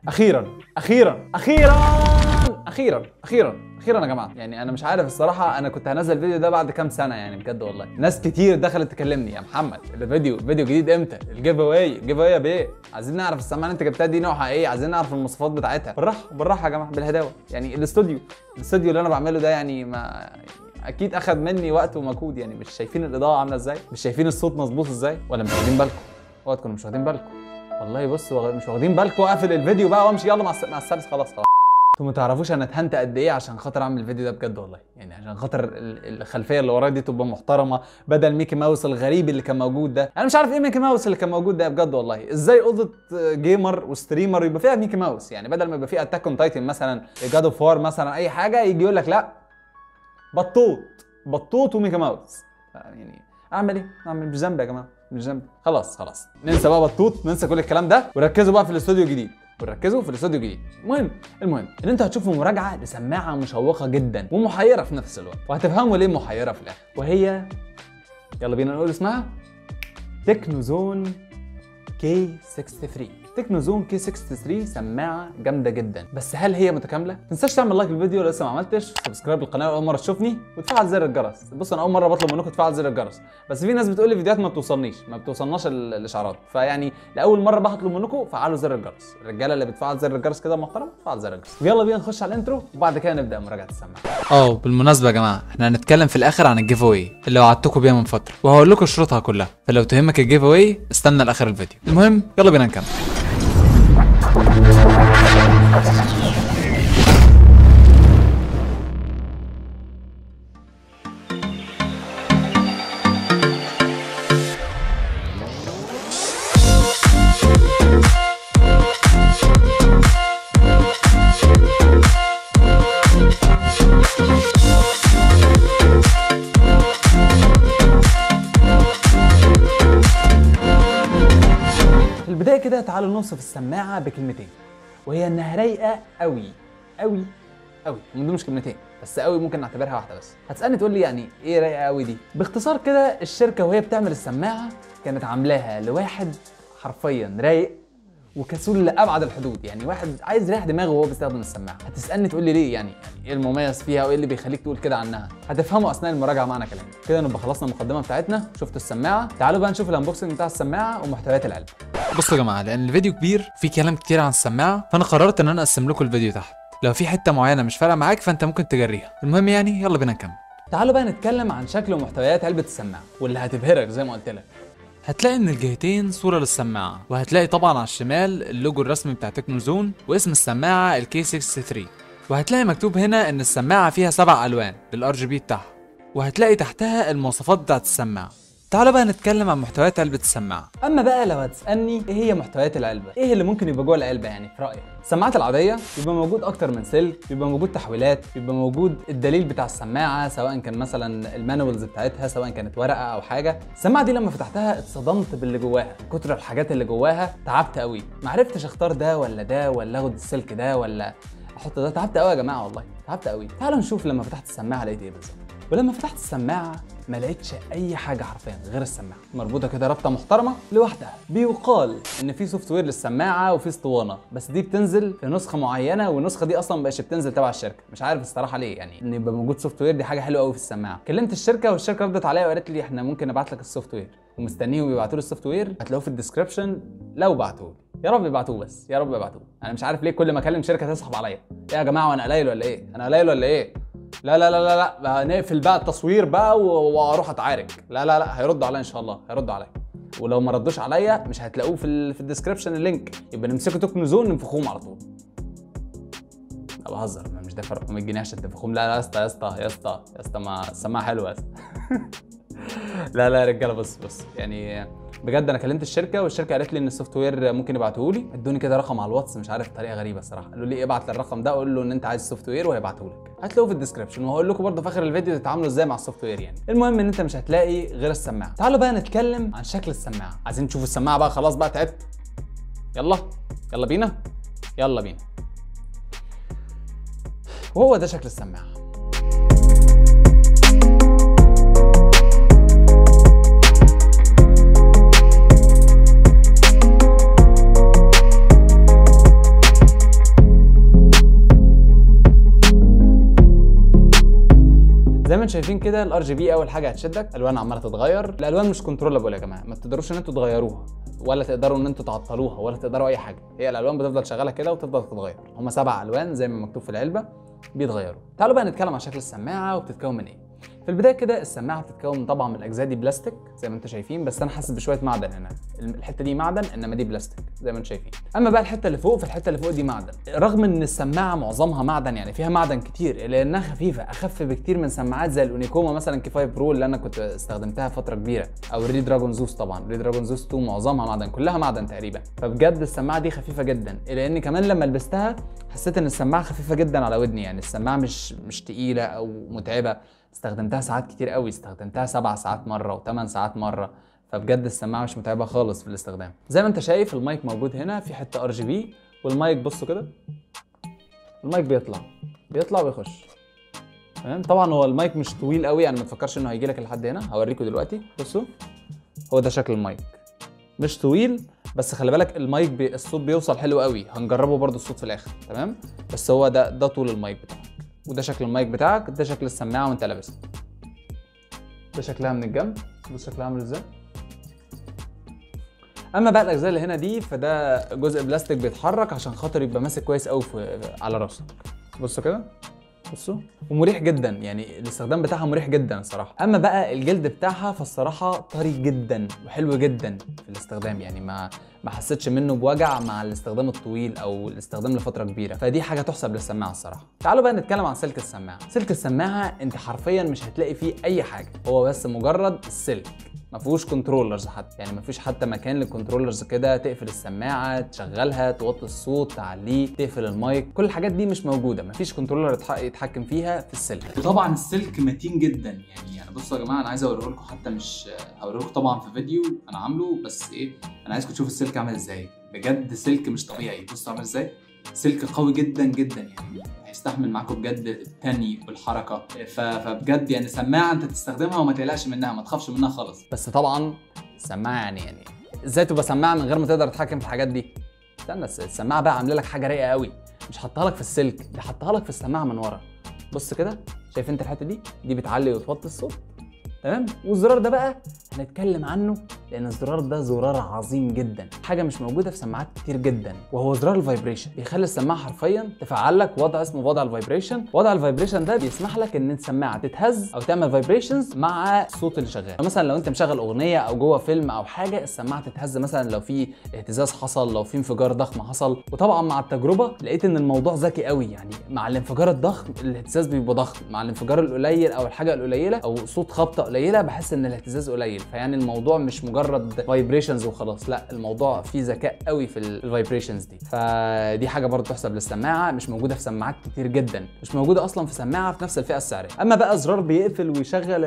اخيرا اخيرا اخيرا اخيرا اخيرا اخيرا يا جماعه يعني انا مش عارف الصراحه انا كنت هنزل الفيديو ده بعد كام سنه يعني بجد والله ناس كتير دخلت تكلمني يا محمد الفيديو فيديو جديد امتى الجيف اواي الجيف اواي بايه عايزين نعرف السماعه اللي انت جبتها دي نوعها ايه عايزين نعرف المواصفات بتاعتها بالراحه بالراحه يا جماعه بالهداوه يعني الاستوديو الاستوديو اللي انا بعمله ده يعني ما اكيد اخد مني وقت ومجهود يعني مش شايفين الاضاءه عامله ازاي مش شايفين الصوت مظبوط ازاي ولا مش واخدين بالكم اوعى تكونوا مش واخدين بالكم والله بص واخ- مش واخدين بالكم اقفل الفيديو بقى وامشي يلا مع الس- مع السادس خلاص خلاص انتوا ما تعرفوش انا اتهنت قد ايه عشان خاطر اعمل الفيديو ده بجد والله يعني عشان خاطر ال- الخلفيه اللي ورايا دي تبقى محترمه بدل ميكي ماوس الغريب اللي كان موجود ده انا مش عارف ايه ميكي ماوس اللي كان موجود ده بجد والله ازاي اوضه جيمر وستريمر يبقى فيها ميكي ماوس يعني بدل ما يبقى فيها اتاك اون تايتن مثلا جاد اوف وار مثلا اي حاجه يجي يقول لك لا بطوط بطوط وميكي ماوس يعني اعمل ايه اعمل مش ذنبي يا جماعه مش ذنبي خلاص خلاص ننسى بقى بطوط ننسى كل الكلام ده وركزوا بقى في الاستوديو الجديد وركزوا في الاستوديو الجديد المهم المهم ان انتوا هتشوفوا مراجعه لسماعه مشوقه جدا ومحيره في نفس الوقت وهتفهموا ليه محيره في الاخر وهي يلا بينا نقول اسمها تكنوزون كي 63 تكنوزون كي 63 سماعه جامده جدا بس هل هي متكامله ما تنساش تعمل لايك للفيديو لو لسه ما عملتش سبسكرايب للقناه لو اول مره تشوفني وتفعل زر الجرس بص انا اول مره بطلب منكم تفعل زر الجرس بس في ناس بتقول لي فيديوهات ما بتوصلنيش ما بتوصلناش ال- الاشعارات فيعني لاول مره بطلب منكم فعلوا زر الجرس الرجاله اللي بتفعل زر الجرس كده محترم فعل زر الجرس ويلا بينا نخش على الانترو وبعد كده نبدا مراجعه السماعه اه بالمناسبة يا جماعة احنا هنتكلم في الآخر عن الجيف اواي اللي وعدتكم بيها من فترة وهقول لكم شروطها كلها فلو تهمك الجيف اواي استنى لآخر الفيديو المهم يلا بينا نكمل في البدايه كده تعالوا نوصف السماعه بكلمتين وهي انها رايقه قوي قوي قوي من دول مش كلمتين بس قوي ممكن نعتبرها واحده بس هتسالني تقول لي يعني ايه رايقه قوي دي باختصار كده الشركه وهي بتعمل السماعه كانت عاملاها لواحد حرفيا رايق وكسول لابعد الحدود يعني واحد عايز يريح دماغه وهو بيستخدم السماعه هتسالني تقول لي ليه يعني يعني ايه المميز فيها وايه اللي بيخليك تقول كده عنها هتفهموا اثناء المراجعه معنا كلام كده نبقى خلصنا المقدمه بتاعتنا شفتوا السماعه تعالوا بقى نشوف الانبوكسنج بتاع السماعه ومحتويات العلبه بصوا يا جماعة لأن الفيديو كبير في كلام كتير عن السماعة فأنا قررت إن أنا أقسم لكم الفيديو تحت لو في حتة معينة مش فارقة معاك فأنت ممكن تجريها المهم يعني يلا بينا نكمل تعالوا بقى نتكلم عن شكل ومحتويات علبه السماعه واللي هتبهرك زي ما قلت لك هتلاقي من الجهتين صورة للسماعة وهتلاقي طبعا على الشمال اللوجو الرسمي بتاع تكنو زون واسم السماعة الكي 63 وهتلاقي مكتوب هنا ان السماعة فيها سبع الوان بالار جي بي بتاعها وهتلاقي تحتها المواصفات بتاعت السماعة تعالوا بقى نتكلم عن محتويات علبة السماعة اما بقى لو هتسالني ايه هي محتويات العلبه ايه اللي ممكن يبقى جوه العلبه يعني في رايك السماعات العاديه بيبقى موجود اكتر من سلك بيبقى موجود تحويلات بيبقى موجود الدليل بتاع السماعه سواء كان مثلا المانوالز بتاعتها سواء كانت ورقه او حاجه السماعه دي لما فتحتها اتصدمت باللي جواها كتر الحاجات اللي جواها تعبت قوي ما عرفتش اختار ده ولا ده ولا اخد السلك ده ولا احط ده تعبت قوي يا جماعه والله تعبت قوي تعالوا نشوف لما فتحت السماعه لقيت ايه بالظبط ولما فتحت السماعه ما لقيتش اي حاجه حرفيا غير السماعه مربوطه كده رابطه محترمه لوحدها بيقال ان في سوفت وير للسماعه وفي اسطوانه بس دي بتنزل في نسخه معينه والنسخه دي اصلا مبقاش بتنزل تبع الشركه مش عارف الصراحه ليه يعني ان يبقى موجود سوفت وير دي حاجه حلوه قوي في السماعه كلمت الشركه والشركه ردت عليا وقالت لي احنا ممكن نبعت لك السوفت وير ومستنيهم يبعتوا لي السوفت وير هتلاقوه في الديسكربشن لو بعتوه لي. يا رب يبعتوه بس يا رب يبعتوه انا مش عارف ليه كل ما اكلم شركه تسحب عليا ايه يا جماعه وانا قليل ولا ايه انا قليل ولا ايه لا لا لا لا لا بقى نقفل بقى التصوير بقى و- واروح اتعارك لا لا لا هيردوا عليا ان شاء الله هيردوا عليا ولو ما ردوش عليا مش هتلاقوه في ال في الديسكربشن اللينك يبقى نمسكوا تكنو زون ننفخوهم على طول لا بهزر ما مش دافع 400 جنيه عشان تنفخوهم لا لا يا اسطى يا اسطى يا اسطى يا اسطى ما السماعه حلوه يا اسطى لا لا يا رجاله بص بص يعني بجد انا كلمت الشركه والشركه قالت لي ان السوفت وير ممكن يبعته لي ادوني كده رقم على الواتس مش عارف طريقه غريبه الصراحه قالوا لي ابعت للرقم ده قول له ان انت عايز السوفت وير وهيبعته لك هتلاقوه في الديسكربشن وهقول لكم برضه في اخر الفيديو تتعاملوا ازاي مع السوفت وير يعني المهم ان انت مش هتلاقي غير السماعه تعالوا بقى نتكلم عن شكل السماعه عايزين تشوفوا السماعه بقى خلاص بقى تعبت يلا يلا بينا يلا بينا وهو ده شكل السماعه ما انتم شايفين كده الار جي بي اول حاجه هتشدك الوان عماله تتغير الالوان مش كنترولابل يا جماعه ما تقدروش ان انتوا تغيروها ولا تقدروا ان انتوا تعطلوها ولا تقدروا اي حاجه هي الالوان بتفضل شغاله كده وتفضل تتغير هم سبع الوان زي ما مكتوب في العلبه بيتغيروا تعالوا بقى نتكلم عن شكل السماعه وبتتكون من ايه في البدايه كده السماعه بتتكون طبعا من الاجزاء دي بلاستيك زي ما انتم شايفين بس انا حاسس بشويه معدن هنا الحته دي معدن انما دي بلاستيك زي ما انتم شايفين اما بقى الحته اللي فوق فالحته اللي فوق دي معدن رغم ان السماعه معظمها معدن يعني فيها معدن كتير الا انها خفيفه اخف بكتير من سماعات زي الاونيكوما مثلا كي 5 برو اللي انا كنت استخدمتها فتره كبيره او الري دراجون زوس طبعا الري دراجون زوس 2 معظمها معدن كلها معدن تقريبا فبجد السماعه دي خفيفه جدا الا ان كمان لما لبستها حسيت ان السماعه خفيفه جدا على ودني يعني السماعه مش مش تقيله او متعبه استخدمتها ساعات كتير قوي استخدمتها سبع ساعات مره وثمان ساعات مره فبجد السماعه مش متعبه خالص في الاستخدام زي ما انت شايف المايك موجود هنا في حته ار جي بي والمايك بصوا كده المايك بيطلع بيطلع ويخش تمام طبعا هو المايك مش طويل قوي يعني ما تفكرش انه هيجي لك لحد هنا هوريكم دلوقتي بصوا هو ده شكل المايك مش طويل بس خلي بالك المايك بي... الصوت بيوصل حلو قوي هنجربه برضو الصوت في الاخر تمام بس هو ده ده طول المايك بتاعك وده شكل المايك بتاعك ده شكل السماعه وانت لابسها ده شكلها من الجنب بص شكلها عامل ازاي اما بقى الاجزاء اللي هنا دي فده جزء بلاستيك بيتحرك عشان خاطر يبقى ماسك كويس قوي في... على راسك بصوا كده بصوا ومريح جدا يعني الاستخدام بتاعها مريح جدا الصراحه اما بقى الجلد بتاعها فالصراحه طري جدا وحلو جدا في الاستخدام يعني ما ما حسيتش منه بوجع مع الاستخدام الطويل او الاستخدام لفتره كبيره فدي حاجه تحسب للسماعه الصراحه تعالوا بقى نتكلم عن سلك السماعه سلك السماعه انت حرفيا مش هتلاقي فيه اي حاجه هو بس مجرد السلك ما فيهوش كنترولرز حتى يعني ما فيش حتى مكان للكنترولرز كده تقفل السماعه تشغلها توطي الصوت تعليه تقفل المايك كل الحاجات دي مش موجوده ما فيش كنترولر يتحكم فيها في السلك وطبعا السلك متين جدا يعني يعني بصوا يا جماعه انا عايز اوريه لكم حتى مش هوريه لكم طبعا في فيديو انا عامله بس ايه انا عايزكم تشوفوا السلك عامل ازاي بجد سلك مش طبيعي بصوا عامل ازاي سلك قوي جدا جدا يعني هيستحمل معاكم بجد التاني والحركه فبجد يعني سماعه انت تستخدمها وما تقلقش منها ما تخافش منها خالص بس طبعا السماعه يعني يعني ازاي تبقى سماعه من غير ما تقدر تتحكم في الحاجات دي استنى السماعه بقى عامله لك حاجه رايقه قوي مش حطها لك في السلك دي حطها لك في السماعه من ورا بص كده شايف انت الحته دي دي بتعلي وتوطي الصوت تمام والزرار ده بقى هنتكلم عنه لان الزرار ده زرار عظيم جدا حاجه مش موجوده في سماعات كتير جدا وهو زرار الفايبريشن بيخلي السماعه حرفيا تفعل لك وضع اسمه وضع الفايبريشن وضع الفايبريشن ده بيسمح لك ان السماعه تتهز او تعمل فايبريشنز مع الصوت اللي شغال مثلا لو انت مشغل اغنيه او جوه فيلم او حاجه السماعه تتهز مثلا لو في اهتزاز حصل لو في انفجار ضخم حصل وطبعا مع التجربه لقيت ان الموضوع ذكي قوي يعني مع الانفجار الضخم الاهتزاز بيبقى ضخم مع الانفجار القليل او الحاجه القليله او صوت خبطه قليله بحس ان الاهتزاز قليل فيعني الموضوع مش مجرد فايبريشنز وخلاص لا الموضوع فيه ذكاء قوي في الفايبريشنز دي فدي حاجه برضه تحسب للسماعه مش موجوده في سماعات كتير جدا مش موجوده اصلا في سماعه في نفس الفئه السعريه اما بقى زرار بيقفل ويشغل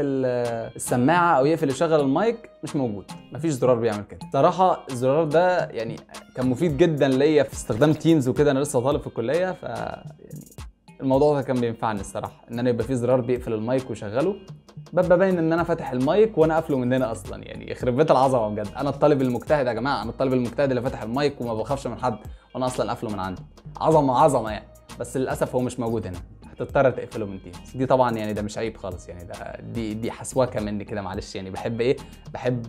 السماعه او يقفل ويشغل المايك مش موجود مفيش زرار بيعمل كده صراحه الزرار ده يعني كان مفيد جدا ليا في استخدام تيمز وكده انا لسه طالب في الكليه ف يعني الموضوع ده كان بينفعني الصراحه ان انا يبقى في زرار بيقفل المايك ويشغله ببقى باين ان انا فاتح المايك وانا قافله من هنا اصلا يعني يخرب بيت العظمه بجد انا الطالب المجتهد يا جماعه انا الطالب المجتهد اللي فاتح المايك وما بخافش من حد وانا اصلا قافله من عندي عظمه عظمه يعني بس للاسف هو مش موجود هنا هتضطر تقفله من تيمز دي طبعا يعني ده مش عيب خالص يعني ده دي دي حسواكه مني كده معلش يعني بحب ايه بحب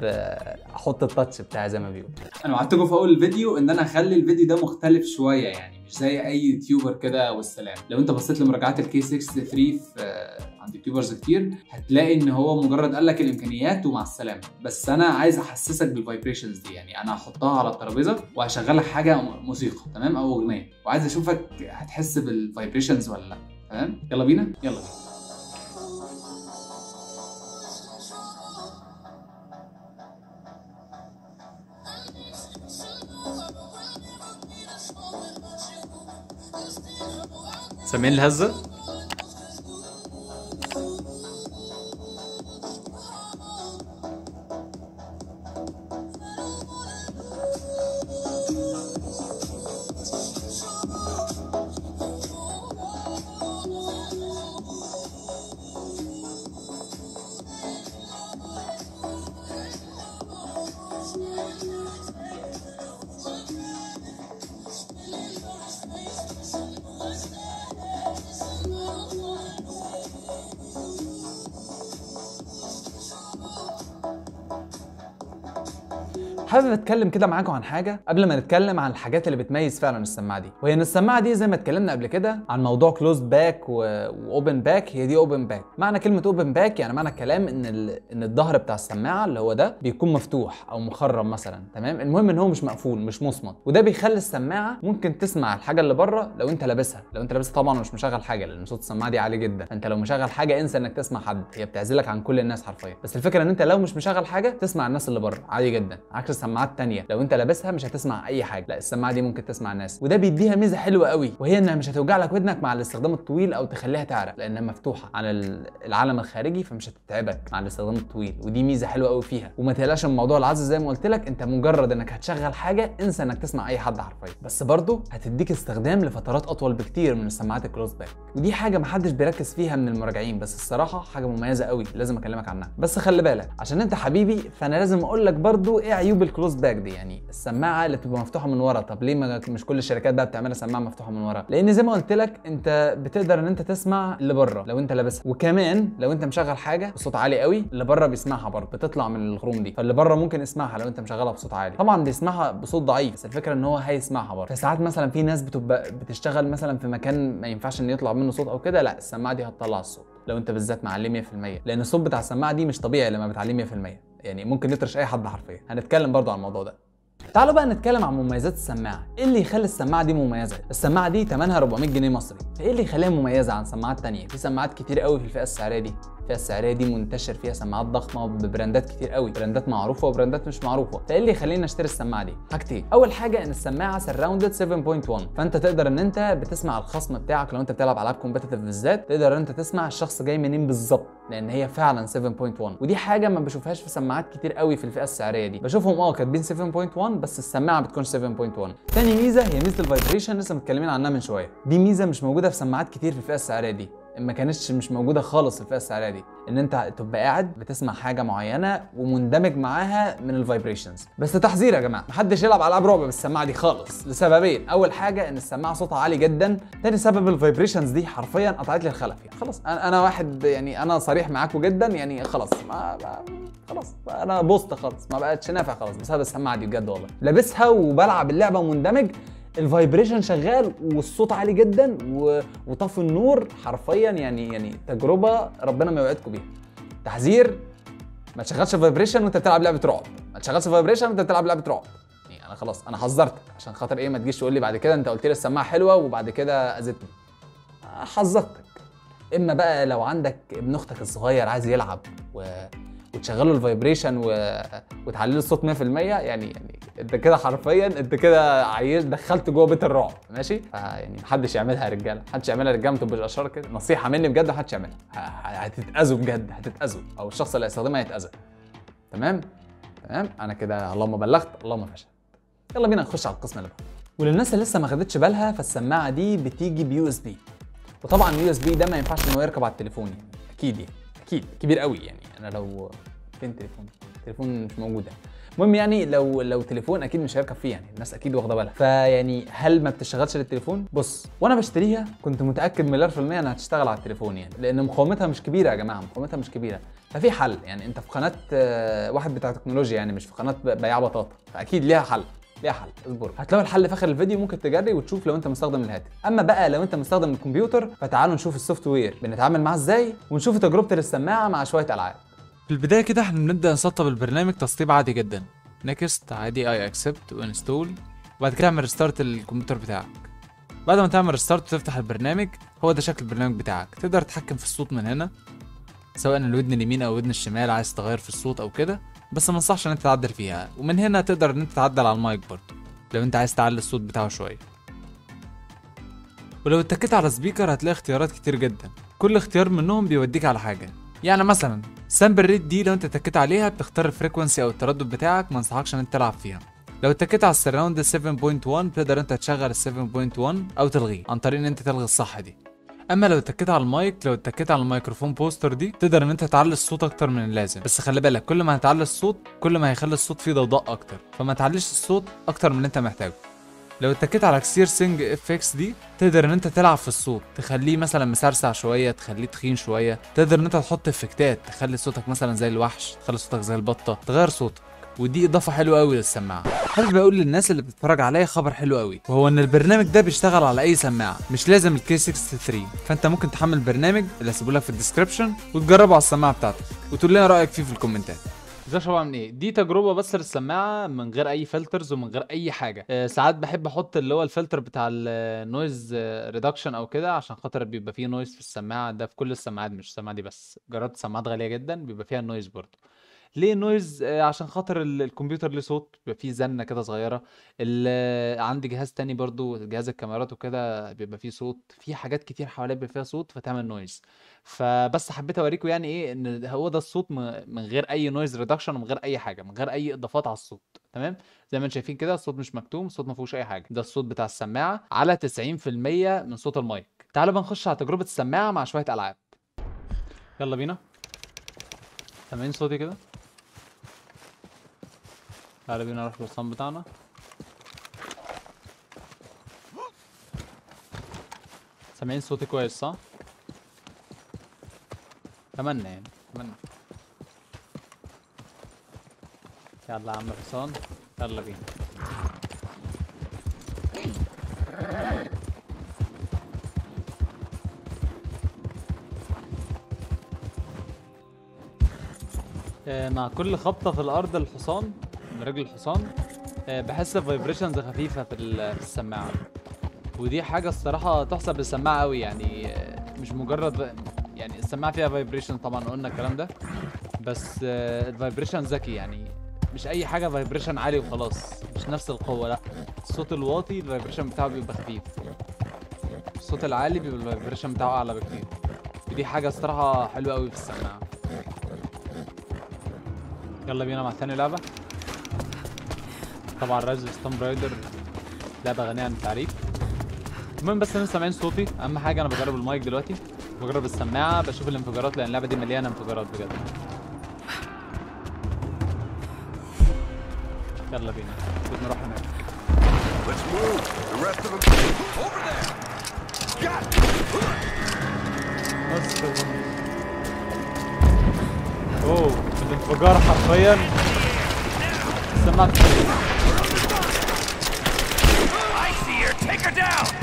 احط التاتش بتاعي زي ما بيقول انا وعدتكم في اول الفيديو ان انا اخلي الفيديو ده مختلف شويه يعني مش زي اي يوتيوبر كده والسلام لو انت بصيت لمراجعات الكي 63 في عند يوتيوبرز كتير هتلاقي ان هو مجرد قال لك الامكانيات ومع السلامه بس انا عايز احسسك بالفايبريشنز دي يعني انا هحطها على الترابيزه وهشغل لك حاجه موسيقى تمام او اغنيه وعايز اشوفك هتحس بالفايبريشنز ولا لا تمام يلا بينا يلا بينا سامعين الهزه حابب اتكلم كده معاكم عن حاجه قبل ما نتكلم عن الحاجات اللي بتميز فعلا السماعه دي وهي ان السماعه دي زي ما اتكلمنا قبل كده عن موضوع كلوز باك واوبن باك هي دي اوبن باك معنى كلمه اوبن باك يعني معنى الكلام ان ال... ان الظهر بتاع السماعه اللي هو ده بيكون مفتوح او مخرم مثلا تمام المهم ان هو مش مقفول مش مصمت وده بيخلي السماعه ممكن تسمع الحاجه اللي بره لو انت لابسها لو انت لابسها طبعا مش مشغل حاجه لان صوت السماعه دي عالي جدا فانت لو مشغل حاجه انسى انك تسمع حد هي بتعزلك عن كل الناس حرفيا بس الفكره ان انت لو مش مشغل حاجه تسمع الناس اللي بره عادي جدا عكس السماعات التانية لو انت لابسها مش هتسمع اي حاجه لا السماعه دي ممكن تسمع الناس وده بيديها ميزه حلوه قوي وهي انها مش هتوجع لك ودنك مع الاستخدام الطويل او تخليها تعرق لانها مفتوحه عن ال- العالم الخارجي فمش هتتعبك مع الاستخدام الطويل ودي ميزه حلوه قوي فيها وما تقلقش من موضوع العزل زي ما قلت لك انت مجرد انك هتشغل حاجه انسى انك تسمع اي حد حرفيا بس برضه هتديك استخدام لفترات اطول بكتير من السماعات الكلوز باك ودي حاجه محدش بيركز فيها من المراجعين بس الصراحه حاجه مميزه قوي لازم اكلمك عنها بس خلي بالك عشان انت حبيبي فانا لازم اقول لك برضه ايه عيوب الكلوز باك دي يعني السماعه اللي بتبقى مفتوحه من ورا طب ليه ما مش كل الشركات بقى بتعملها سماعه مفتوحه من ورا لان زي ما قلت لك انت بتقدر ان انت تسمع اللي بره لو انت لابسها وكمان لو انت مشغل حاجه بصوت عالي قوي اللي بره بيسمعها برضه بتطلع من الخروم دي فاللي بره ممكن يسمعها لو انت مشغلها بصوت عالي طبعا بيسمعها بصوت ضعيف بس الفكره ان هو هيسمعها برضه فساعات مثلا في ناس بتبقى بتشتغل مثلا في مكان ما ينفعش ان يطلع منه صوت او كده لا السماعه دي هتطلع الصوت لو انت بالذات معليه 100% لان الصوت بتاع السماعه دي مش طبيعي لما بتعليه 100% يعني ممكن يطرش اي حد حرفيا هنتكلم برضه عن الموضوع ده تعالوا بقى نتكلم عن مميزات السماعه ايه اللي يخلي السماعه دي مميزه السماعه دي ثمنها 400 جنيه مصري فايه اللي يخليها مميزه عن سماعات تانية في سماعات كتير قوي في الفئه السعريه دي الفئه السعريه دي منتشر فيها سماعات ضخمه ببراندات كتير قوي براندات معروفه وبراندات مش معروفه فايه اللي يخليني اشتري السماعه دي حاجتين اول حاجه ان السماعه سراوندد 7.1 فانت تقدر ان انت بتسمع الخصم بتاعك لو انت بتلعب العاب كومبتيتيف بالذات تقدر ان انت تسمع الشخص جاي منين بالظبط لان هي فعلا 7.1 ودي حاجه ما بشوفهاش في سماعات كتير قوي في الفئه السعريه دي بشوفهم اه كاتبين 7.1 بس السماعه بتكون 7.1 تاني ميزه هي ميزه الفايبريشن لسه متكلمين عنها من شويه دي ميزه مش موجوده في سماعات كتير في الفئه السعريه دي ما كانتش مش موجوده خالص في الفئه السعريه دي ان انت تبقى قاعد بتسمع حاجه معينه ومندمج معاها من الفايبريشنز بس تحذير يا جماعه محدش يلعب العاب رعب بالسماعه دي خالص لسببين اول حاجه ان السماعه صوتها عالي جدا تاني سبب الفايبريشنز دي حرفيا قطعت لي الخلف يعني خلاص انا انا واحد يعني انا صريح معاكم جدا يعني خلاص ما, ما خلاص انا بوست خلاص ما بقتش نافع خلاص بسبب السماعه دي بجد والله لابسها وبلعب اللعبه ومندمج الفايبريشن شغال والصوت عالي جدا و... وطفي النور حرفيا يعني يعني تجربه ربنا ما يوعدكم بيها تحذير ما تشغلش فايبريشن وانت بتلعب لعبه رعب ما تشغلش فايبريشن وانت بتلعب لعبه رعب يعني انا خلاص انا حذرتك عشان خاطر ايه ما تجيش تقول لي بعد كده انت قلت لي السماعه حلوه وبعد كده اذيتني حذرتك اما بقى لو عندك ابن اختك الصغير عايز يلعب و... وتشغله الفايبريشن و... وتعلي له الصوت 100% يعني يعني انت كده حرفيا انت كده عايز دخلت جوه بيت الرعب ماشي فيعني محدش يعملها يا رجاله محدش يعملها يا رجاله ما تبقاش اشرار كده نصيحه مني بجد محدش يعملها ه- ه- هتتاذوا بجد هتتاذوا او الشخص اللي هيستخدمها هيتاذى تمام تمام انا كده اللهم بلغت اللهم فشل يلا بينا نخش على القسم اللي بعده وللناس اللي لسه ما خدتش بالها فالسماعه دي بتيجي بيو اس بي وطبعا اليو اس بي ده ما ينفعش ان هو يركب على التليفون يعني اكيد يعني اكيد كبير قوي يعني انا لو فين تليفون تليفون مش موجود يعني المهم يعني لو لو تليفون اكيد مش هيركب فيه يعني الناس اكيد واخده بالها فيعني هل ما بتشتغلش للتليفون بص وانا بشتريها كنت متاكد مليار في الميه انها هتشتغل على التليفون يعني لان مقاومتها مش كبيره يا جماعه مقاومتها مش كبيره ففي حل يعني انت في قناه آه، واحد بتاع تكنولوجيا يعني مش في قناه ب- بياع بطاطا فاكيد ليها حل ليها حل اصبر هتلاقي الحل في اخر الفيديو ممكن تجري وتشوف لو انت مستخدم الهاتف اما بقى لو انت مستخدم الكمبيوتر فتعالوا نشوف السوفت وير بنتعامل معاه ازاي ونشوف تجربه السماعه مع شويه العاب في البداية كده احنا بنبدأ نسطب البرنامج تسطيب عادي جدا نكست عادي اي اكسبت وانستول وبعد كده اعمل ريستارت الكمبيوتر بتاعك بعد ما تعمل ريستارت وتفتح البرنامج هو ده شكل البرنامج بتاعك تقدر تتحكم في الصوت من هنا سواء الودن اليمين او الودن الشمال عايز تغير في الصوت او كده بس ما انصحش ان انت تعدل فيها ومن هنا تقدر ان انت تعدل على المايك برضه لو انت عايز تعلي الصوت بتاعه شويه ولو اتكيت على سبيكر هتلاقي اختيارات كتير جدا كل اختيار منهم بيوديك على حاجه يعني مثلا سامبل ريت دي لو انت اتكيت عليها بتختار الفريكونسي او التردد بتاعك ما انصحكش ان انت تلعب فيها لو اتكيت على السراوند 7.1 بتقدر انت تشغل ال 7.1 او تلغيه عن طريق ان انت تلغي الصح دي اما لو اتكيت على المايك لو اتكيت على الميكروفون بوستر دي تقدر ان انت تعلي الصوت اكتر من اللازم بس خلي بالك كل ما هتعلي الصوت كل ما هيخلي الصوت فيه ضوضاء اكتر فما تعليش الصوت اكتر من اللي انت محتاجه لو اتكيت على كسير سينج اف اكس دي تقدر ان انت تلعب في الصوت تخليه مثلا مسرسع شويه تخليه تخين شويه تقدر ان انت تحط افكتات تخلي صوتك مثلا زي الوحش تخلي صوتك زي البطه تغير صوتك ودي اضافه حلوه قوي للسماعه حابب اقول للناس اللي بتتفرج عليا خبر حلو قوي وهو ان البرنامج ده بيشتغل على اي سماعه مش لازم الكي 63 فانت ممكن تحمل البرنامج اللي هسيبه لك في الديسكربشن وتجربه على السماعه بتاعتك وتقول لنا رايك فيه في الكومنتات ده شباب عامل ايه دي تجربه بس للسماعه من غير اي فلترز ومن غير اي حاجه أه ساعات بحب احط اللي هو الفلتر بتاع النويز ريدكشن او كده عشان خاطر بيبقى فيه نويز في السماعه ده في كل السماعات مش السماعه دي بس جربت سماعات غاليه جدا بيبقى فيها النويز برضه ليه نويز آه، عشان خاطر ال- الكمبيوتر ليه صوت بيبقى فيه زنه كده صغيره ال- آه، عندي جهاز تاني برضو جهاز الكاميرات وكده بيبقى فيه صوت في حاجات كتير حواليه بيبقى فيها صوت فتعمل نويز فبس حبيت اوريكم يعني ايه ان هو ده الصوت م- من غير اي نويز ريدكشن ومن غير اي حاجه من غير اي اضافات على الصوت تمام زي ما انتم شايفين كده الصوت مش مكتوم الصوت ما فيهوش اي حاجه ده الصوت بتاع السماعه على 90% من صوت المايك تعالوا بقى نخش على تجربه السماعه مع شويه العاب يلا بينا سامعين صوتي كده تعالى بينا نروح للصم بتاعنا سامعين صوتي كويس صح؟ اتمنى يعني اتمنى يلا يا عم حسام يلا بينا آه، مع كل خبطة في الأرض الحصان من رجل الحصان آه، بحس بفايبريشنز خفيفة في ال- في السماعة ودي حاجة الصراحة تحسب للسماعة أوي يعني آه، مش مجرد يعني السماعة فيها فايبريشن طبعا قلنا الكلام ده بس الفايبريشن ذكي يعني مش أي حاجة فايبريشن عالي وخلاص مش نفس القوة لأ الصوت الواطي الفايبريشن بتاعه بيبقى خفيف الصوت العالي بيبقى الفايبريشن بتاعه أعلى بكتير ودي حاجة الصراحة حلوة أوي في السماعة يلا بينا مع ثاني لعبة طبعا رايز ستون رايدر لعبة غنية عن التعريف المهم بس انا سامعين صوتي اهم حاجة انا بجرب المايك دلوقتي بجرب السماعة بشوف الانفجارات لان اللعبة دي مليانة انفجارات بجد يلا بينا المفروض نروح هناك Let's move. The rest of them. Over there. Got. بس اوه الانفجار حرفيا السماعة بتتكلم. I see her. Take her down.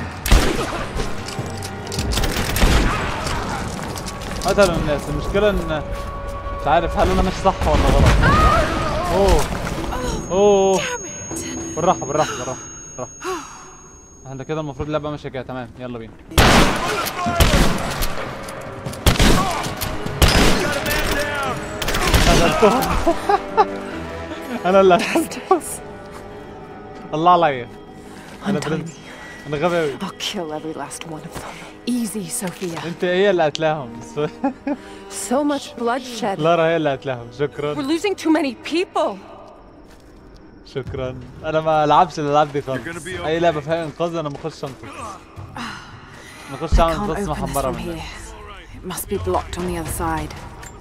قتلوا الناس المشكلة ان مش عارف هل انا ماشي صح ولا غلط اوه اوه بالراحة بالراحة بالراحة بالراحة احنا كده المفروض اللعبة ماشية كده تمام يلا بينا قتلتهم انا اللي قتلتهم الله عليا انا برنس انا غبي اوي I'll kill every last one of them. Easy, Sophia. انت هي اللي قتلاهم So much bloodshed. لارا هي اللي قتلاهم شكرا We're losing too many people. شكرا انا ما العبش الالعاب دي خالص You're gonna be اي لعبه فيها انقاذ انا بخش انقذ نخش اعمل Can't بطاطس open this محمره from من here. It must be blocked on the other side.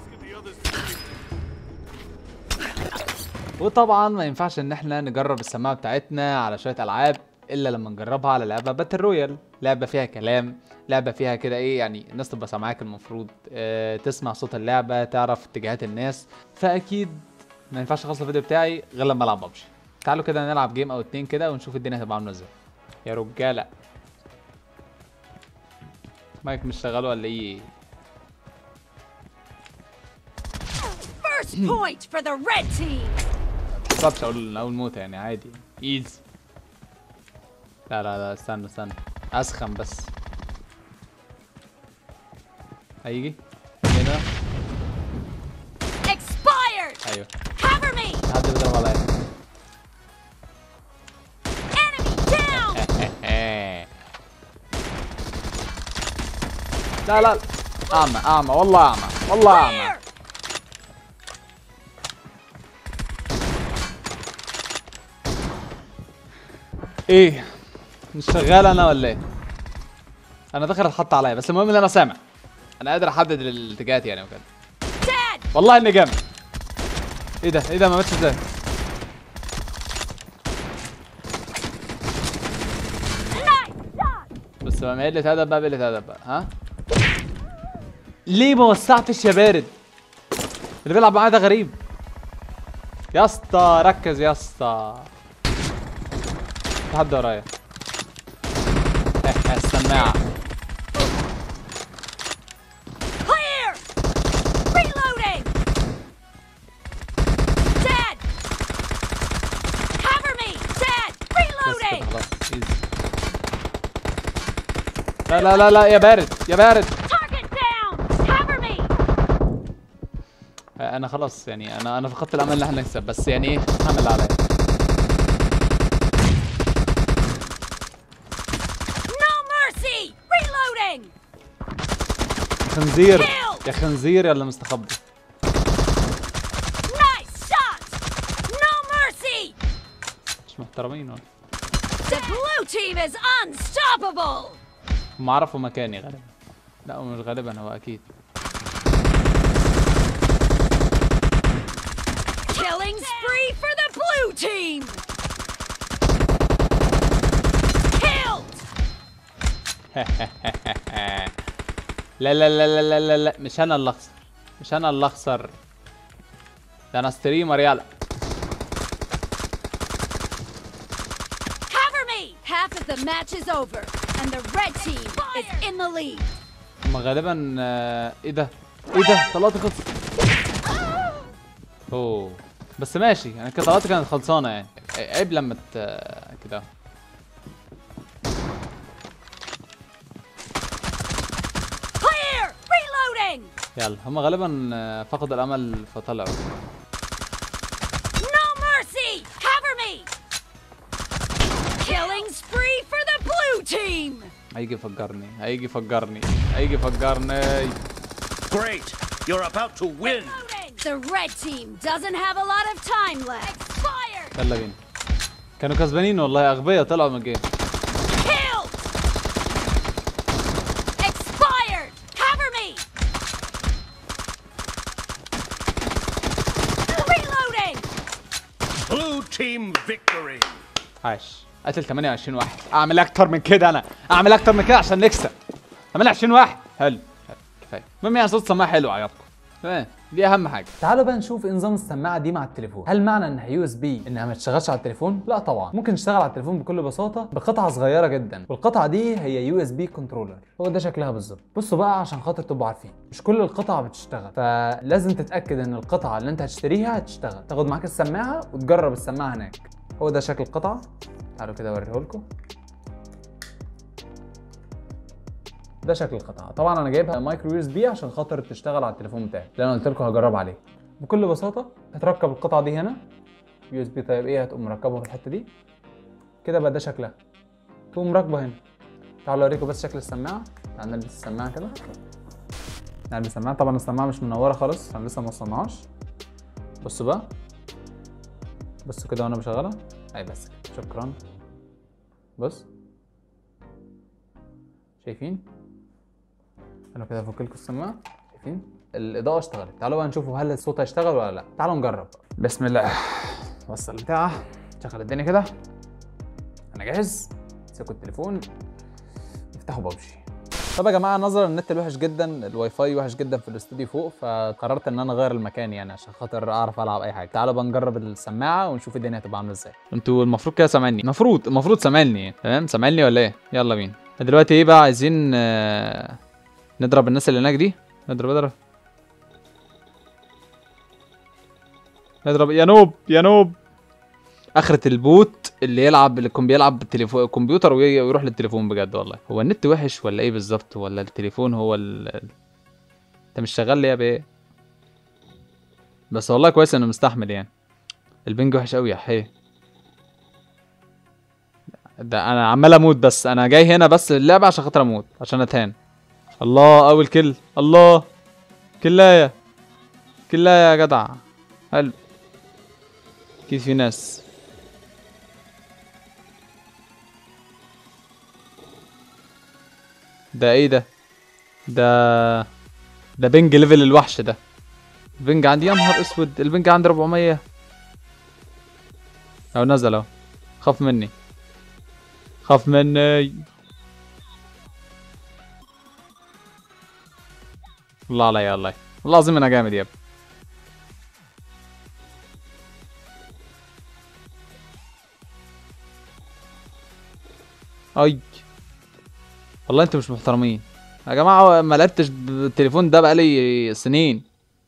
وطبعا ما ينفعش ان احنا نجرب السماعه بتاعتنا على شويه العاب الا لما نجربها على لعبه باتل رويال لعبه فيها كلام لعبه فيها كده ايه يعني الناس تبقى سامعاك المفروض اه تسمع صوت اللعبه تعرف اتجاهات الناس فاكيد ما ينفعش اخلص الفيديو بتاعي غير لما العب ببجي تعالوا كده نلعب جيم او اتنين كده ونشوف الدنيا هتبقى عامله ازاي يا رجاله مايك مش شغال ولا ايه First point for the red team. متعرفش اقول اول موتة يعني عادي ايزي لا لا لا استنى استنى اسخن بس هيجي هنا Expired. ايوه Cover me. حد بيضرب عليا Enemy down. لا لا اعمى اعمى والله اعمى والله اعمى Clear. ايه مش شغال انا ولا ايه انا داخل اتحط عليا بس المهم ان انا سامع انا قادر احدد الاتجاهات يعني وكده Dead. والله اني جامد ايه ده ايه ده ما ماتش ازاي Nice shot. بس بقى قلة ادب بقى قلة ادب بقى ها ليه ما وسعتش يا بارد اللي بيلعب معايا ده غريب يا اسطى ركز يا اسطى في حد ورايا السماعة Clear! Reloading! Dead! Cover me! Dead! بس كده Reloading! خلاص easy. لا لا لا لا يا بارد يا بارد Target down! Cover me! انا خلاص يعني انا انا فقدت الامل ان احنا نكسب بس يعني ايه هعمل اللي عليا No mercy! Reloading! خنزير Kill! يا خنزير يا اللي مستخبي Nice shot! No mercy! مش محترمين ولا The blue team is unstoppable! هم عرفوا مكاني غالبا لا هو مش غالبا هو اكيد Killing spree for the blue team! Killed! لا لا لا لا لا لا, لا. مش انا اللي اخسر مش انا اللي اخسر ده انا ستريمر يلا Cover me! Half of the match is over, and the red team is in the lead. هم غالبا آه، ايه ده ايه ده طلعت خلص اوه بس ماشي يعني كده طلعت كانت خلصانه يعني عيب لما ت... كده Clear! Reloading! يلا هم غالبا آه، فقدوا الامل فطلعوا No mercy! Cover me! Killing spree for the blue team! هيجي يفجرني هيجي يفجرني هيجي يفجرني Great! You're about to win! The red team doesn't have a lot of time left. Expired! يلا بينا كانوا كسبانين والله اغبياء طلعوا من الجيم Killed! Expired! Cover me! Reloading! Blue team victory! عاش قتل 28 واحد اعمل اكتر من كده انا اعمل اكتر من كده عشان نكسب 28 واحد حلو حلو كفايه المهم يعني صوت سماعه حلو عجبكم تمام دي اهم حاجه تعالوا بقى نشوف إيه نظام السماعه دي مع التليفون هل معنى انها يو اس بي انها ما تشتغلش على التليفون لا طبعا ممكن تشتغل على التليفون بكل بساطه بقطعه صغيره جدا والقطعه دي هي يو اس بي كنترولر هو ده شكلها بالظبط بصوا بقى عشان خاطر تبقوا عارفين مش كل القطع بتشتغل فلازم تتاكد ان القطعه اللي انت هتشتريها هتشتغل تاخد معاك السماعه وتجرب السماعه هناك هو ده شكل القطعه تعالوا كده اوريه لكم ده شكل القطعه طبعا انا جايبها مايكرو يو اس بي عشان خاطر تشتغل على التليفون بتاعي اللي انا قلت لكم هجرب عليه بكل بساطه هتركب القطعه دي هنا يو اس بي طيب ايه هتقوم مركبها في الحته دي كده بقى ده شكلها تقوم راكبه هنا تعالوا اوريكم بس شكل السماعه تعالوا نلبس السماعه كده نلبس السماعه طبعا السماعه مش منوره خالص عشان لسه ما وصلناهاش بصوا بقى بصوا كده وانا بشغلها اي بس كده شكرا بص شايفين انا كده هفك لكم السماعه شايفين الاضاءه اشتغلت تعالوا بقى نشوفوا هل الصوت هيشتغل ولا لا تعالوا نجرب بسم الله وصل البتاع شغل الدنيا كده انا جاهز امسكوا التليفون افتحوا ببجي طب يا جماعه نظرا النت الوحش جدا الواي فاي وحش جدا في الاستوديو فوق فقررت ان انا اغير المكان يعني عشان خاطر اعرف العب اي حاجه تعالوا بقى نجرب السماعه ونشوف الدنيا هتبقى عامله ازاي انتوا المفروض كده سامعني المفروض المفروض سامعني يعني. تمام سامعني ولا ايه يلا بينا دلوقتي ايه بقى عايزين آه، نضرب الناس اللي هناك دي نضرب اضرب نضرب يا نوب يا نوب اخرة البوت اللي يلعب اللي يكون بيلعب بالتليفون الكمبيوتر وي- ويروح للتليفون بجد والله هو النت وحش ولا ايه بالظبط ولا التليفون هو ال ال- انت مش شغال ليه يا بيه بس والله كويس انه مستحمل يعني البنج وحش قوي يا حيه ده انا عمال اموت بس انا جاي هنا بس اللعبه عشان خاطر اموت عشان اتهان الله اول كل الله كلايه كلايه يا جدع حلو اكيد في ناس ده ايه ده ده ده بنج ليفل الوحش ده البنج عندي يا نهار اسود البنج عندي 400 او نزل اهو خاف مني خاف مني الله عليا الله والله العظيم انا جامد يا ابني اي والله انتوا مش محترمين يا جماعه ما لعبتش بالتليفون ده بقالي سنين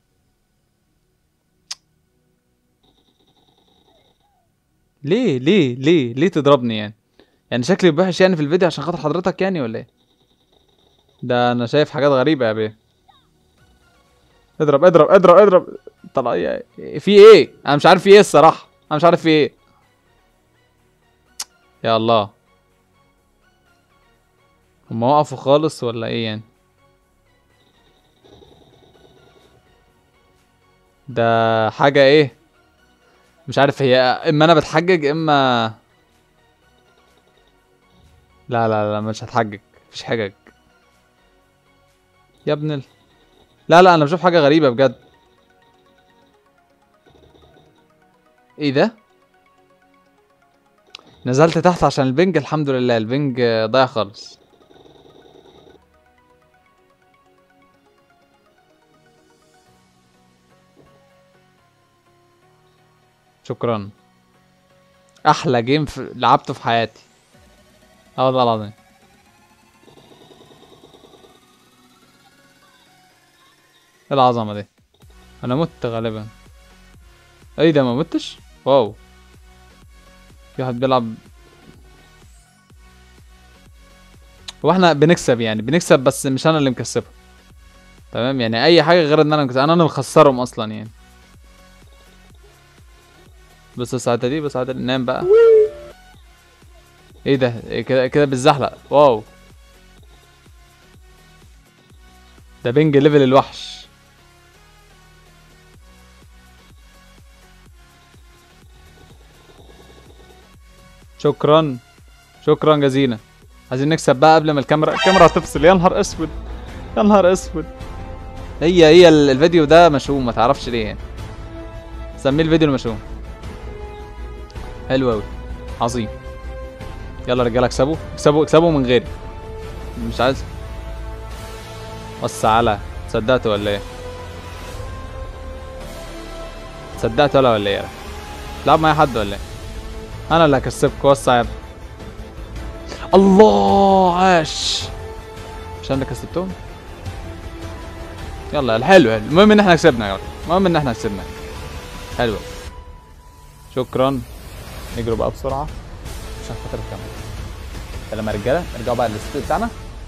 ليه ليه ليه ليه تضربني يعني يعني شكلي وحش يعني في الفيديو عشان خاطر حضرتك يعني ولا ايه ده انا شايف حاجات غريبه يا بيه اضرب اضرب اضرب اضرب طلع إيه- في ايه انا مش عارف في ايه الصراحه انا مش عارف في ايه يا الله هما وقفوا خالص ولا ايه يعني ده حاجة ايه مش عارف هي اما انا بتحجج اما لا لا لا مش هتحجج مفيش حجج يا ابن ال... لا لا انا بشوف حاجة غريبة بجد ايه ده نزلت تحت عشان البنج الحمد لله البنج آه، ضايع خالص شكرا احلى جيم في... لعبته في حياتي اه والله العظيم ايه العظمه دي انا مت غالبا ايه ده ما متش واو في واحد بيلعب هو احنا بنكسب يعني بنكسب بس مش انا اللي مكسبها تمام يعني اي حاجه غير ان انا مكسب انا اللي مخسرهم اصلا يعني بس الساعه دي بس عادل نام بقى ايه ده إيه كده كده بالزحلق واو ده بنج ليفل الوحش شكرا شكرا جزيلا عايزين نكسب بقى قبل ما الكاميرا الكاميرا هتفصل يا نهار اسود يا نهار اسود هي هي ال- الفيديو ده مشؤوم ما تعرفش ليه يعني سميه الفيديو المشؤوم حلو قوي عظيم يلا رجاله اكسبوا اكسبوا اكسبوا من غيري مش عايز بص على صدقت ولا ايه صدقت ولا ولا ايه لعب معايا حد ولا ايه انا اللي هكسبك وسع يا ابني. الله عاش مش انا اللي كسبتهم يلا الحلو حلو المهم ان احنا كسبنا يا ولد المهم ان احنا كسبنا حلو شكرا نجروا بقى بسرعه عشان خاطر الكاميرا سلام يا رجاله نرجعوا بقى للاستوديو بتاعنا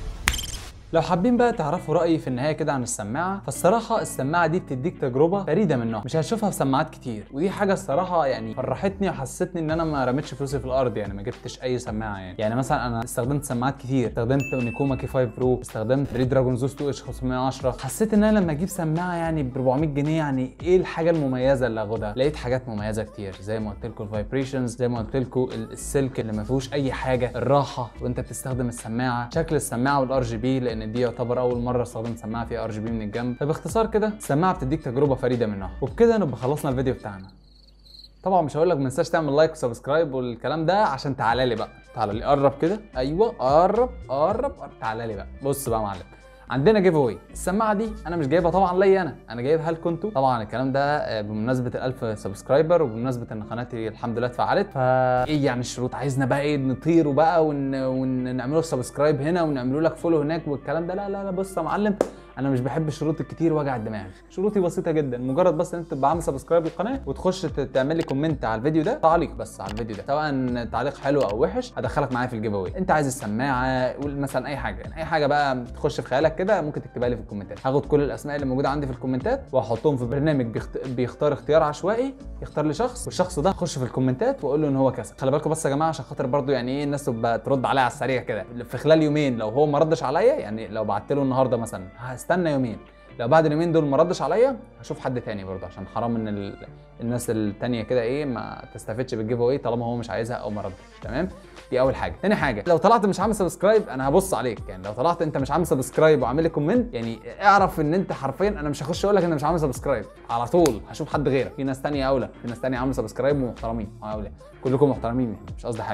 لو حابين بقى تعرفوا رأيي في النهاية كده عن السماعة فالصراحة السماعة دي بتديك تجربة فريدة من نوعها مش هتشوفها في سماعات كتير ودي حاجة الصراحة يعني فرحتني وحسستني ان انا ما رميتش فلوسي في الارض يعني ما جبتش اي سماعة يعني يعني مثلا انا استخدمت سماعات كتير استخدمت اونيكوما كي 5 برو استخدمت ريد دراجون زوس 2 اتش 510 حسيت ان انا لما اجيب سماعة يعني ب 400 جنيه يعني ايه الحاجة المميزة اللي اخدها لقيت حاجات مميزة كتير زي ما قلت لكم الفايبريشنز زي ما قلت لكم السلك اللي ما فيهوش اي حاجة الراحة وانت بتستخدم السماعة شكل السماعة والار جي بي لان دي يعتبر اول مره استخدم سماعه فيها ار جي بي من الجنب فباختصار كده السماعه بتديك تجربه فريده من نوعها وبكده نبقى خلصنا الفيديو بتاعنا طبعا مش هقول لك ما تنساش تعمل لايك وسبسكرايب والكلام ده عشان تعالى لي بقى تعالى لي قرب كده ايوه قرب قرب قرب. تعالى لي بقى بص بقى يا معلم عندنا جيف اواي السماعه دي انا مش جايبها طبعا ليا انا انا جايبها لكم انتوا طبعا الكلام ده آه، بمناسبه ال1000 سبسكرايبر وبمناسبه ان قناتي الحمد لله اتفعلت فا ايه يعني الشروط عايزنا بقى ايه نطير بقى ون... ونعمله سبسكرايب هنا ونعمله لك فولو هناك والكلام ده لا لا لا بص يا معلم انا مش بحب الشروط الكتير وجع الدماغ شروطي بسيطه جدا مجرد بس ان انت تبقى عامل سبسكرايب للقناه وتخش ت- تعمل لي كومنت على الفيديو ده تعليق بس على الفيديو ده سواء تعليق حلو او وحش هدخلك معايا في الجيف اواي انت عايز السماعه قول مثلا اي حاجه يعني اي حاجه بقى تخش في خيالك كده ممكن تكتبها لي في الكومنتات هاخد كل الاسماء اللي موجوده عندي في الكومنتات واحطهم في برنامج بيخت... بيختار اختيار عشوائي يختار لي شخص والشخص ده اخش في الكومنتات واقول له ان هو كسب خلي بالكم بس يا جماعه عشان خاطر برضو يعني ايه الناس تبقى ترد عليا على السريع كده في خلال يومين لو هو ما ردش عليا يعني لو بعت له النهارده مثلا هستنى يومين لو بعد اليومين دول ما ردش عليا هشوف حد تاني برضه عشان حرام ان ال... الناس التانية كده ايه ما تستفدش بالجيف اواي طالما هو مش عايزها او ما ردش تمام دي اول حاجه تاني حاجه لو طلعت مش عامل سبسكرايب انا هبص عليك يعني لو طلعت انت مش عامل سبسكرايب وعامل لي كومنت يعني اعرف ان انت حرفيا انا مش هخش اقول لك انت مش عامل سبسكرايب على طول هشوف حد غيرك في ناس تانية اولى في ناس تانية عامله سبسكرايب ومحترمين اه اولى كلكم محترمين مش قصدي حاجه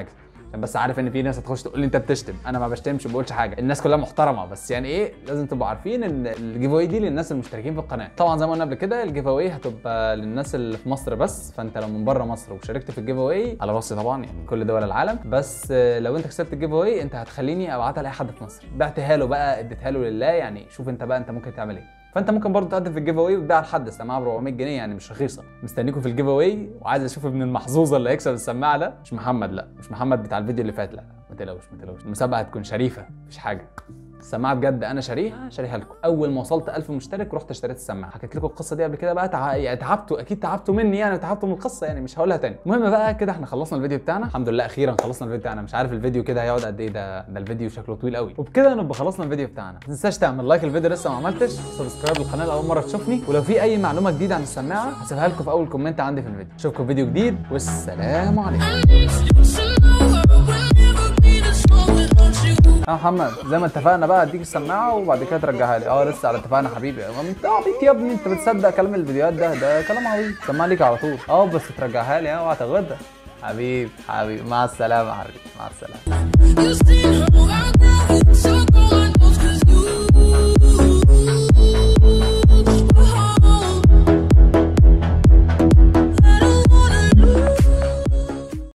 عشان بس عارف ان في ناس هتخش تقول لي انت بتشتم انا ما بشتمش ما بقولش حاجه الناس كلها محترمه بس يعني ايه لازم تبقوا عارفين ان الجيف اواي دي للناس المشتركين في القناه طبعا زي ما قلنا قبل كده الجيف اواي هتبقى للناس اللي في مصر بس فانت لو من بره مصر وشاركت في الجيف اواي على راسي طبعا يعني كل دول العالم بس آه، لو انت كسبت الجيف اواي انت هتخليني ابعتها لاي حد في مصر بعتها له بقى اديتها له لله يعني شوف انت بقى انت ممكن تعمل ايه فانت ممكن برضه تقدم في الجيف اواي وتبيع لحد السماعه ب 400 جنيه يعني مش رخيصه مستنيكم في الجيف اواي وعايز اشوف ابن المحظوظه اللي هيكسب السماعه ده مش محمد لا مش محمد بتاع الفيديو اللي فات لا ما تقلقوش ما تقلقوش المسابقه هتكون شريفه مفيش حاجه السماعه بجد انا شاريها شاريها لكم اول ما وصلت 1000 مشترك رحت اشتريت السماعه حكيت لكم القصه دي قبل كده بقى تع... يعني تعبتوا اكيد تعبتوا مني يعني تعبتوا من القصه يعني مش هقولها تاني المهم بقى كده احنا خلصنا الفيديو بتاعنا الحمد لله اخيرا خلصنا الفيديو بتاعنا مش عارف الفيديو كده هيقعد قد ايه ده ده الفيديو شكله طويل قوي وبكده نبقى خلصنا الفيديو بتاعنا ما تنساش تعمل لايك الفيديو لسه ما عملتش سبسكرايب للقناه لاول مره تشوفني ولو في اي معلومه جديده عن السماعه هسيبها لكم في اول كومنت عندي في الفيديو اشوفكم في فيديو جديد والسلام عليكم يا محمد زي ما اتفقنا بقى اديك السماعه وبعد كده ترجعها لي اه لسه على اتفقنا حبيبي ما انت عبيط يا ابني انت بتصدق كلام الفيديوهات ده ده كلام عبيط سماعه ليك على طول اه بس ترجعها لي اه وهتغدى حبيبي حبيبي مع السلامه حبيبي مع السلامه You see how I got so